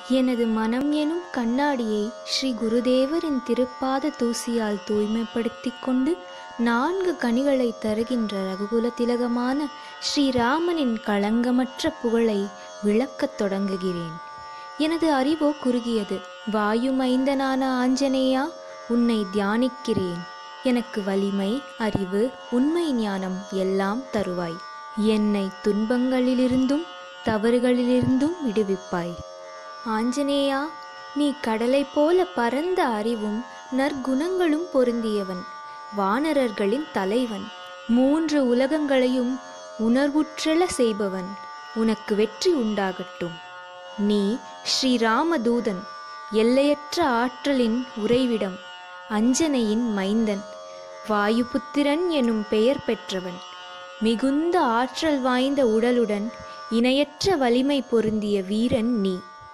எனது மனம் எனும் கண்ணாடியை ஸ்ரீ குருதேவரின் திருப்பாத தூசியால் தூய்மைப்படுத்திக் கொண்டு நான்கு கனிகளை தருகின்ற ரகுகுல திலகமான ஸ்ரீராமனின் களங்கமற்ற புகழை விளக்கத் தொடங்குகிறேன் எனது அறிவோ குறுகியது வாயு மைந்தனான ஆஞ்சநேயா உன்னை தியானிக்கிறேன் எனக்கு வலிமை அறிவு உண்மை ஞானம் எல்லாம் தருவாய் என்னை துன்பங்களிலிருந்தும் தவறுகளிலிருந்தும் விடுவிப்பாய் ஆஞ்சநேயா நீ கடலைப் போல பரந்த அறிவும் நற்குணங்களும் பொருந்தியவன் வானரர்களின் தலைவன் மூன்று உலகங்களையும் உணர்வுற்றல செய்பவன் உனக்கு வெற்றி உண்டாகட்டும் நீ ஸ்ரீராமதூதன் எல்லையற்ற ஆற்றலின் உறைவிடம் அஞ்சனையின் மைந்தன் வாயுபுத்திரன் எனும் பெயர் பெற்றவன் மிகுந்த ஆற்றல் வாய்ந்த உடலுடன் இணையற்ற வலிமை பொருந்திய வீரன் நீ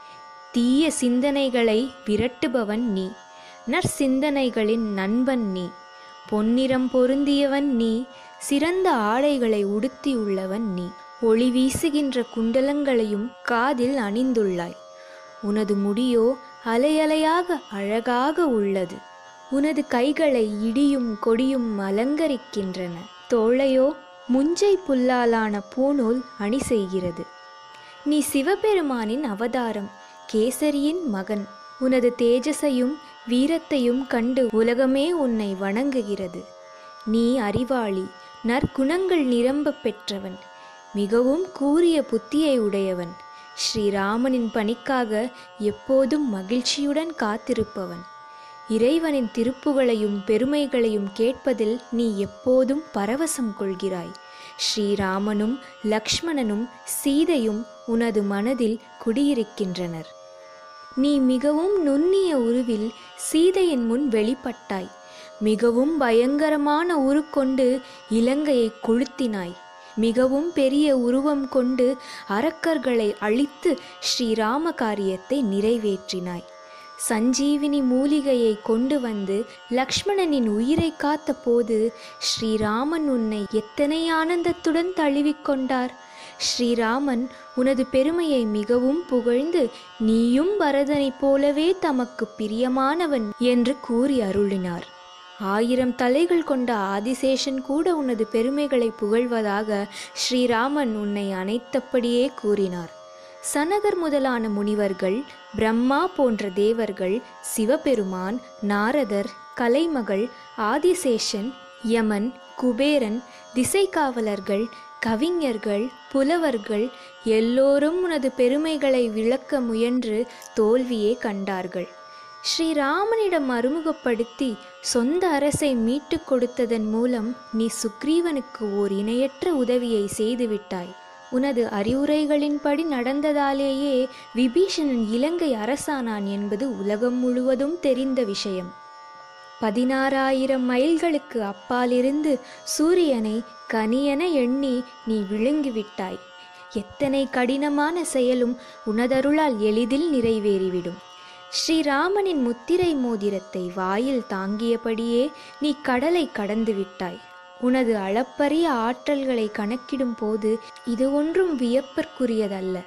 தீய சிந்தனைகளை விரட்டுபவன் நீ நற்சிந்தனைகளின் நண்பன் நீ பொன்னிறம் பொருந்தியவன் நீ சிறந்த ஆடைகளை உடுத்தியுள்ளவன் நீ ஒளி வீசுகின்ற குண்டலங்களையும் காதில் அணிந்துள்ளாய் உனது முடியோ அலையலையாக அழகாக உள்ளது உனது கைகளை இடியும் கொடியும் அலங்கரிக்கின்றன தோளையோ முஞ்சை புல்லாலான பூநூல் அணி செய்கிறது நீ சிவபெருமானின் அவதாரம் கேசரியின் மகன் உனது தேஜஸையும் வீரத்தையும் கண்டு உலகமே உன்னை வணங்குகிறது நீ அறிவாளி நற்குணங்கள் நிரம்ப பெற்றவன் மிகவும் கூரிய புத்தியை உடையவன் ஸ்ரீராமனின் பணிக்காக எப்போதும் மகிழ்ச்சியுடன் காத்திருப்பவன் இறைவனின் திருப்புகளையும் பெருமைகளையும் கேட்பதில் நீ எப்போதும் பரவசம் கொள்கிறாய் ஸ்ரீராமனும் லக்ஷ்மணனும் சீதையும் உனது மனதில் குடியிருக்கின்றனர் நீ மிகவும் நுண்ணிய உருவில் சீதையின் முன் வெளிப்பட்டாய் மிகவும் பயங்கரமான உருக்கொண்டு இலங்கையை கொளுத்தினாய் மிகவும் பெரிய உருவம் கொண்டு அரக்கர்களை அழித்து ஸ்ரீராம காரியத்தை நிறைவேற்றினாய் சஞ்சீவினி மூலிகையை கொண்டு வந்து லக்ஷ்மணனின் உயிரை காத்த போது ஸ்ரீராமன் உன்னை எத்தனை ஆனந்தத்துடன் தழுவிக்கொண்டார் ஸ்ரீராமன் உனது பெருமையை மிகவும் புகழ்ந்து நீயும் பரதனைப் போலவே தமக்கு பிரியமானவன் என்று கூறி அருளினார் ஆயிரம் தலைகள் கொண்ட ஆதிசேஷன் கூட உனது பெருமைகளை புகழ்வதாக ஸ்ரீராமன் உன்னை அனைத்தபடியே கூறினார் சனகர் முதலான முனிவர்கள் பிரம்மா போன்ற தேவர்கள் சிவபெருமான் நாரதர் கலைமகள் ஆதிசேஷன் யமன் குபேரன் திசைக்காவலர்கள் கவிஞர்கள் புலவர்கள் எல்லோரும் உனது பெருமைகளை விளக்க முயன்று தோல்வியே கண்டார்கள் ஸ்ரீராமனிடம் அறிமுகப்படுத்தி சொந்த அரசை மீட்டுக் கொடுத்ததன் மூலம் நீ சுக்ரீவனுக்கு ஓர் இணையற்ற உதவியை செய்துவிட்டாய் உனது அறிவுரைகளின்படி நடந்ததாலேயே விபீஷணன் இலங்கை அரசானான் என்பது உலகம் முழுவதும் தெரிந்த விஷயம் பதினாறாயிரம் மைல்களுக்கு அப்பாலிருந்து சூரியனை கனியென எண்ணி நீ விழுங்கிவிட்டாய் எத்தனை கடினமான செயலும் உனதருளால் எளிதில் நிறைவேறிவிடும் ஸ்ரீராமனின் முத்திரை மோதிரத்தை வாயில் தாங்கியபடியே நீ கடலை கடந்து விட்டாய் உனது அளப்பரிய ஆற்றல்களை கணக்கிடும் போது இது ஒன்றும் வியப்பிற்குரியதல்ல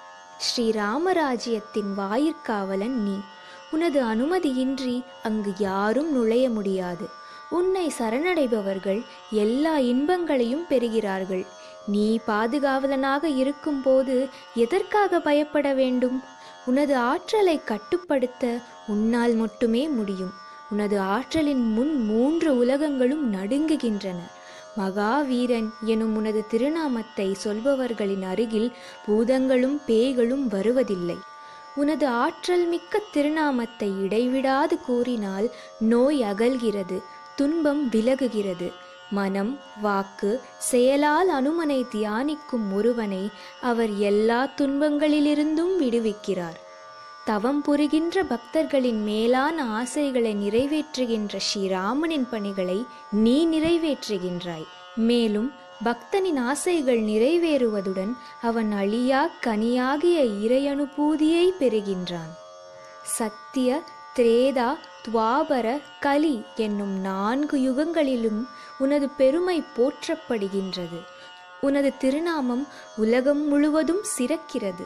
ஸ்ரீராமராஜ்யத்தின் வாயிற்காவலன் நீ உனது அனுமதியின்றி அங்கு யாரும் நுழைய முடியாது உன்னை சரணடைபவர்கள் எல்லா இன்பங்களையும் பெறுகிறார்கள் நீ பாதுகாவலனாக இருக்கும்போது எதற்காக பயப்பட வேண்டும் உனது ஆற்றலை கட்டுப்படுத்த உன்னால் மட்டுமே முடியும் உனது ஆற்றலின் முன் மூன்று உலகங்களும் நடுங்குகின்றன மகாவீரன் எனும் உனது திருநாமத்தை சொல்பவர்களின் அருகில் பூதங்களும் பேய்களும் வருவதில்லை உனது ஆற்றல் மிக்க திருநாமத்தை இடைவிடாது கூறினால் நோய் அகல்கிறது துன்பம் விலகுகிறது மனம் வாக்கு செயலால் அனுமனை தியானிக்கும் ஒருவனை அவர் எல்லா துன்பங்களிலிருந்தும் விடுவிக்கிறார் தவம் புரிகின்ற பக்தர்களின் மேலான ஆசைகளை நிறைவேற்றுகின்ற ஸ்ரீராமனின் பணிகளை நீ நிறைவேற்றுகின்றாய் மேலும் பக்தனின் ஆசைகள் நிறைவேறுவதுடன் அவன் அழியா கனியாகிய இறையனுபூதியை பெறுகின்றான் சத்திய திரேதா துவாபர கலி என்னும் நான்கு யுகங்களிலும் உனது பெருமை போற்றப்படுகின்றது உனது திருநாமம் உலகம் முழுவதும் சிறக்கிறது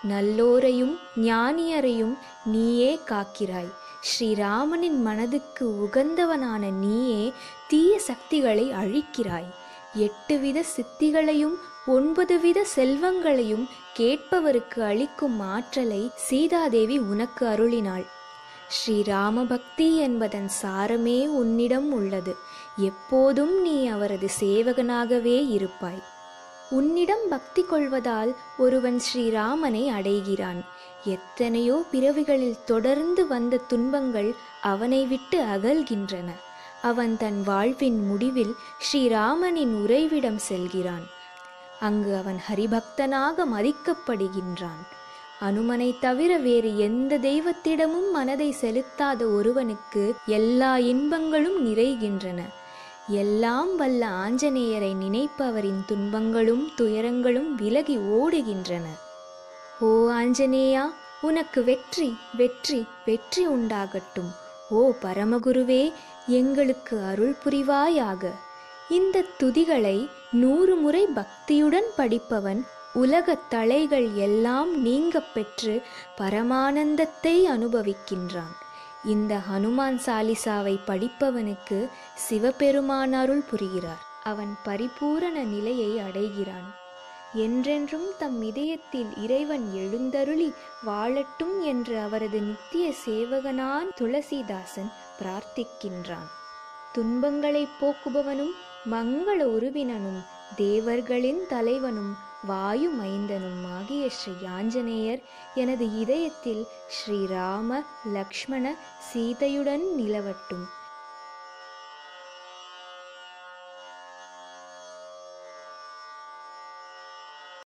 நல்லோரையும் ஞானியரையும் நீயே காக்கிறாய் ஸ்ரீராமனின் மனதுக்கு உகந்தவனான நீயே தீய சக்திகளை அழிக்கிறாய் எட்டு வித சித்திகளையும் ஒன்பது வித செல்வங்களையும் கேட்பவருக்கு அளிக்கும் ஆற்றலை சீதாதேவி உனக்கு அருளினாள் ஸ்ரீராம பக்தி என்பதன் சாரமே உன்னிடம் உள்ளது எப்போதும் நீ அவரது சேவகனாகவே இருப்பாய் உன்னிடம் பக்தி கொள்வதால் ஒருவன் ஸ்ரீராமனை அடைகிறான் எத்தனையோ பிறவிகளில் தொடர்ந்து வந்த துன்பங்கள் அவனை விட்டு அகல்கின்றன அவன் தன் வாழ்வின் முடிவில் ஸ்ரீராமனின் உறைவிடம் செல்கிறான் அங்கு அவன் ஹரிபக்தனாக மதிக்கப்படுகின்றான் அனுமனை தவிர வேறு எந்த தெய்வத்திடமும் மனதை செலுத்தாத ஒருவனுக்கு எல்லா இன்பங்களும் நிறைகின்றன எல்லாம் வல்ல ஆஞ்சநேயரை நினைப்பவரின் துன்பங்களும் துயரங்களும் விலகி ஓடுகின்றன ஓ ஆஞ்சநேயா உனக்கு வெற்றி வெற்றி வெற்றி உண்டாகட்டும் ஓ பரமகுருவே எங்களுக்கு அருள் புரிவாயாக இந்த துதிகளை நூறு முறை பக்தியுடன் படிப்பவன் உலகத் தலைகள் எல்லாம் நீங்கப் பெற்று பரமானந்தத்தை அனுபவிக்கின்றான் இந்த ஹனுமான் சாலிசாவை படிப்பவனுக்கு சிவபெருமான் அருள் புரிகிறார் அவன் பரிபூரண நிலையை அடைகிறான் என்றென்றும் தம் இதயத்தில் இறைவன் எழுந்தருளி வாழட்டும் என்று அவரது நித்திய சேவகனான் துளசிதாசன் பிரார்த்திக்கின்றான் துன்பங்களை போக்குபவனும் மங்கள உருவினனும் தேவர்களின் தலைவனும் வாயு மைந்தனும் ஆகிய ஸ்ரீ ஆஞ்சநேயர் எனது இதயத்தில் ஸ்ரீராம லக்ஷ்மண சீதையுடன் நிலவட்டும்